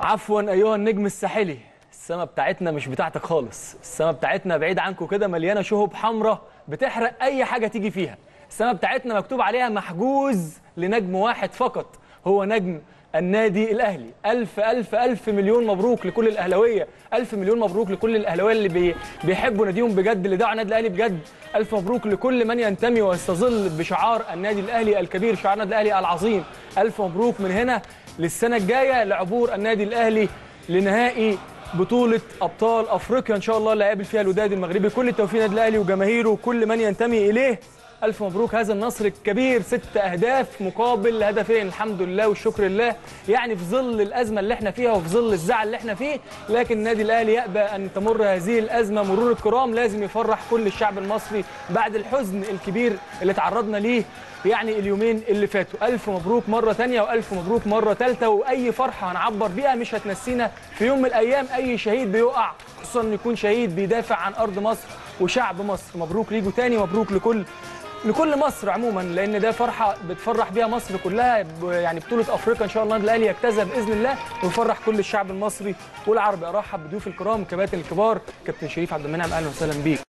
عفوا ايها النجم الساحلي السما بتاعتنا مش بتاعتك خالص السما بتاعتنا بعيد عنكم كده مليانه شهب حمراء بتحرق اي حاجه تيجي فيها السما بتاعتنا مكتوب عليها محجوز لنجم واحد فقط هو نجم النادي الاهلي الف الف الف مليون مبروك لكل الاهلاويه الف مليون مبروك لكل الاهلاويه اللي بي بيحبوا ناديهم بجد اللي دعوا النادي الاهلي بجد الف مبروك لكل من ينتمي ويستظل بشعار النادي الاهلي الكبير شعار النادي الاهلي العظيم الف مبروك من هنا للسنه الجايه لعبور النادي الاهلي لنهائي بطولة أبطال أفريقيا إن شاء الله اللي هيقابل فيها الوداد المغربي كل التوفيق للنادي الأهلي وجماهيره وكل من ينتمي إليه ألف مبروك هذا النصر الكبير ست أهداف مقابل هدفين الحمد لله والشكر لله يعني في ظل الأزمة اللي احنا فيها وفي ظل الزعل اللي احنا فيه لكن النادي الأهلي يأبى أن تمر هذه الأزمة مرور الكرام لازم يفرح كل الشعب المصري بعد الحزن الكبير اللي تعرضنا ليه يعني اليومين اللي فاتوا ألف مبروك مرة تانية وألف مبروك مرة تالتة وأي فرحة هنعبر بيها مش هتنسينا في يوم من الأيام أي شهيد بيقع خصوصا إنه يكون شهيد بيدافع عن أرض مصر وشعب مصر مبروك ليجوا تاني مبروك لكل لكل مصر عموما لان ده فرحه بتفرح بيها مصر كلها يعني بطوله افريقيا ان شاء الله النادي الاهلي يجتازها باذن الله ويفرح كل الشعب المصري والعربي ارحب بضيوف الكرام كباتن الكبار كابتن شريف عبد المنعم اهلا وسهلا بيك